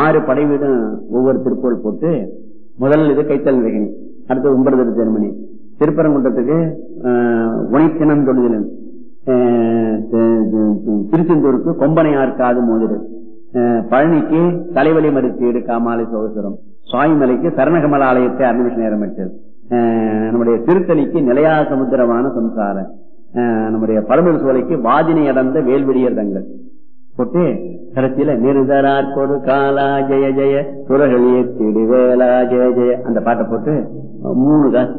ஆறு படை வீடும் ஒவ்வொரு திருப்போல் போட்டு முதல் இது கைத்தல் வேகனி அடுத்து ஒன்பது திருமணி திருப்பரங்குன்றத்துக்கு உனைத்தினம் தொழுதலன் திருச்செந்தூருக்கு கொம்பனையார் காது மோதிரல் அஹ், பழனிக்கு தலைவலி மருத்தீடு காமாலை சோதரம் சுவாமிமலைக்கு சரணகமல ஆலயத்தை அறுநிமிஷ நேரம் பெற்றது அஹ், நம்முடைய திருத்தணிக்கு நிலையா சமுத்திரமான சம்சாரம் அஹ், நம்முடைய பழமுதிர் சோலைக்கு வாதினை அடர்ந்த வேல்வெளியர் தங்கள் போட்டு கடைசியில நிருதரார் கொடு காலா ஜெய ஜெய சுரகளிய திடுவேலா ஜெய ஜெய அந்த பாட்டை போட்டு மூணு தான்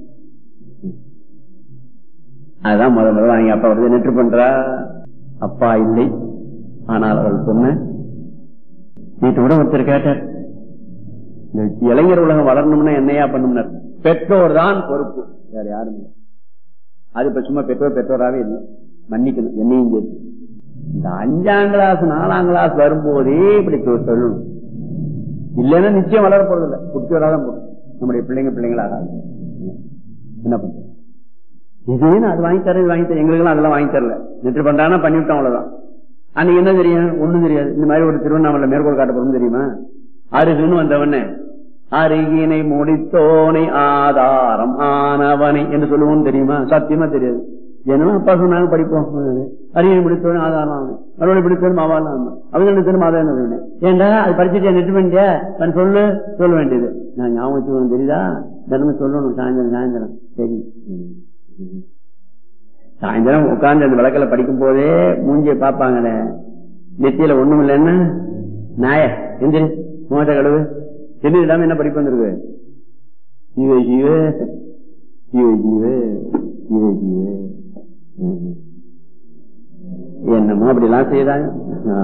அதுதான் முத முதல்ல நீங்க அப்பா வருது நெற்று பண்றா அப்பா இல்லை ஆனால் அவள் சொன்ன வீட்டு கூட ஒருத்தர் கேட்டார் இந்த இளைஞர் உலகம் வளரணும்னா என்னையா பண்ணும்னார் பெற்றோர் தான் பொறுப்பு வேற யாரும் இல்லை அது இப்ப சும்மா பெற்றோர் பெற்றோராவே இல்லை மன்னிக்கணும் என்னையும் சேர்த்து இந்த அஞ்சாம் கிளாஸ் நாலாம் கிளாஸ் வரும்போதே இப்படி சொ- சொல்லணும் இல்லைன்னா நிச்சயம் வளர போறது இல்லை குட்டியோட தான் போடும் நம்முடைய பிள்ளைங்க பிள்ளைங்களாக என்ன பண்றது இதுன்னு அது வாங்கி தரேன் இது வாங்கி தரேன் எங்களுக்கு அதெல்லாம் வாங்கி தரல நெற்று பண்றானா பண்ணிவிட்டோம் அவ்வளவுதான் அன்னைக்கு என்ன தெரியும் ஒண்ணும் தெரியாது இந்த மாதிரி ஒரு திருவண்ணாமலை மேற்கோள் காட்ட போறோம் தெரியுமா அருகுன்னு வந்தவன அருகினை முடித்தோனை ஆதாரம் ஆனவனை என்று சொல்லுவோம் தெரியுமா சத்தியமா தெரியாது ஏன்னா அப்பா சொன்னாங்க படிப்போம் அருகினை முடித்தோனே ஆதாரம் ஆவணை மறுபடியும் பிடித்தோனும் ஆவாரம் ஆவணும் அவங்க என்ன தெரியுமா அதான் என்ன ஏண்டா அது படிச்சுட்டு நெட்டு பண்ணிட்டியா நான் சொல்லு சொல்ல வேண்டியது நான் ஞாபகம் வச்சுக்கணும் தெரியுதா தினமும் சொல்லணும் சாயந்தரம் சாயந்தரம் சரி ம். சாயந்தரம் உட்கார்ந்து அந்த விளக்கில படிக்கும் போதே மூஞ்சிய பாப்பாங்களே நெத்தியில ஒண்ணும் இல்லைன்னா நாய எந்திரி மோத கழுவு செல்லு இல்லாம என்ன படிப்பு வந்திருக்கு ஜீவ ஜீவ ஜீவ ஜீவ ஜீவ ஜீவ ம். என்னமோ அப்படி எல்லாம் செய்யறாங்க ஆ.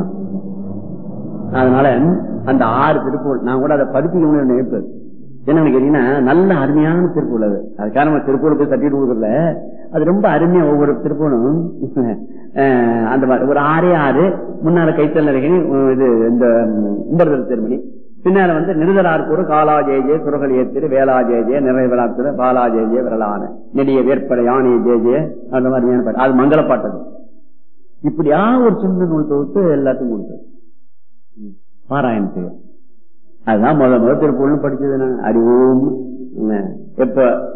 அதனால அந்த ஆறு திருப்பூர் நான் கூட அதை பதிப்பிக்கணும்னு நினைப்பேன் என்னன்னு கேட்டீங்கன்னா நல்ல அருமையான திருப்பூர் அது அதுக்காக நம்ம திருப்பூர் போய் தட்டிட்டு கொடுக்கல அது ரொம்ப அருமையா ஒவ்வொரு திருப்பூரும் அஹ், அந்த மாதிரி ஒரு ஆறே ஆறு முன்னால கைத்தல் நிறைய இது இந்த இந்த திருமணி பின்னால வந்து நிருதரார்கூர் காலா ஜெய ஜெய சுரகல் ஏத்திரு வேளா ஜெய ஜெய நிறைவேலாத்திரு பாலா ஜெய ஜெய விரலான நெடிய வேற்படை யானை ஜெய ஜெய அந்த மாதிரியான பாட்டு அது மங்கள பாட்டு அது. இப்படியா ஒரு சின்ன நூல் தொகுத்து எல்லாத்துக்கும் கொடுத்தது ம். பாராயணத்துக்கு அதுதான் முத முத திருப்பூர்னு படிச்சது நான் அறிவோம் என்ன, எப்ப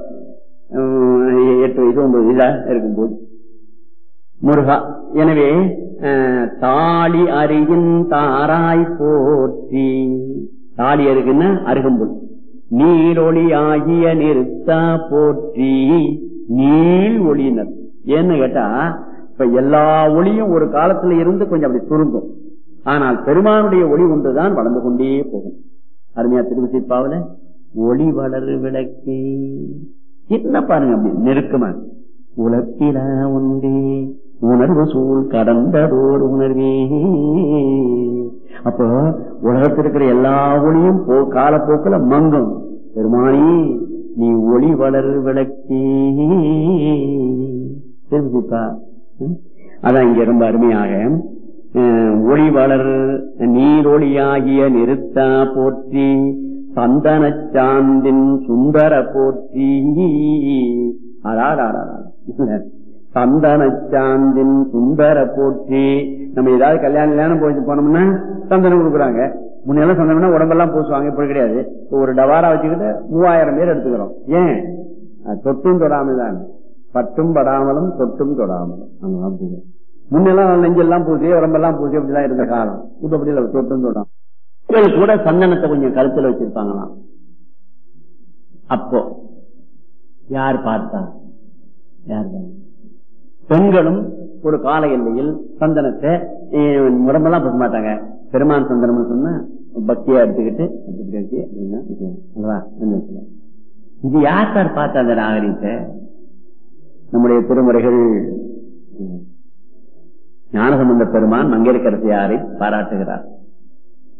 உம், எட்டு வயசு ஒன்பது வயசா இருக்கும்போது முருகா எனவே அஹ், தாலி அருகின் தாராய் போற்றி தாலி அருகுன்னா அருகம்புல் நீரொளி ஆகிய நிறுத்தா போற்றி நீள் ஒளியினர் ஏன்னு கேட்டா இப்ப எல்லா ஒளியும் ஒரு காலத்துல இருந்து கொஞ்சம் அப்படி சுருங்கும் ஆனால் பெருமானுடைய ஒளி ஒன்றுதான் வளர்ந்து கொண்டே போகும் அருமையா திருவிசிப்பாவில ஒளி வளரு விளக்கே என்ன பாருங்க அப்படி நெருக்கமா உலப்பில ஒன்றே உணர்வு சூழ் கடந்ததோர் உணர்வே அப்போ உலகத்தில் இருக்கிற எல்லா ஒளியும் போ காலப்போக்கில் மங்கும் பெருமானி நீ ஒளி வளரு விளக்கே தெரிஞ்சுப்பா ம்? அதான் இங்க ரொம்ப அருமையாக அஹ், ஒளி வளர் நீரொளியாகிய நிறுத்தா போற்றி சந்தன சாந்தின் சுந்தர போற்றி அடாடாடா சந்தன சாந்தின் சுந்தர போற்றி நம்ம ஏதாவது கல்யாணம் கல்யாணம் போயிட்டு போனோம்னா சந்தனம் கொடுக்குறாங்க முன்னெல்லாம் சந்தனம்னா உடம்பெல்லாம் பூசுவாங்க இப்படி கிடையாது இப்ப ஒரு டவாரா வச்சுக்கிட்டு மூவாயிரம் பேர் எடுத்துக்கிறோம் ஏன் அது தொட்டும் தொடாமல் தான் பட்டும் படாமலும் தொட்டும் தொடாமலும் அங்கெல்லாம் பூஜை முன்னெல்லாம் நெஞ்செல்லாம் பூசி உடம்பெல்லாம் பூசி அப்படிதான் இருந்த காலம் இப்ப அப்படி இல்லை தொட்டும் தொடாம இவர்கள் கூட சந்தனத்தை கொஞ்சம் கருத்துல வச்சிருப்பாங்களாம் அப்போ யார் பார்த்தா யார் பார்த்தா? பெண்களும் ஒரு கால எல்லையில் சந்தனத்தை அஹ், உடம்பெல்லாம் பூச மாட்டாங்க பெருமான் சந்தனம்னு சொன்னா பக்தியா எடுத்துக்கிட்டு இப்படி வச்சு அப்படின்னா இது, அல்லவா? இந்த இடத்துல. இது யார் சார் பார்த்த அந்த நாகரீகத்தை நம்முடைய திருமுறைகள் ஞானசம்பந்த பெருமான் மங்கையர்கரசியாரை பாராட்டுகிறார்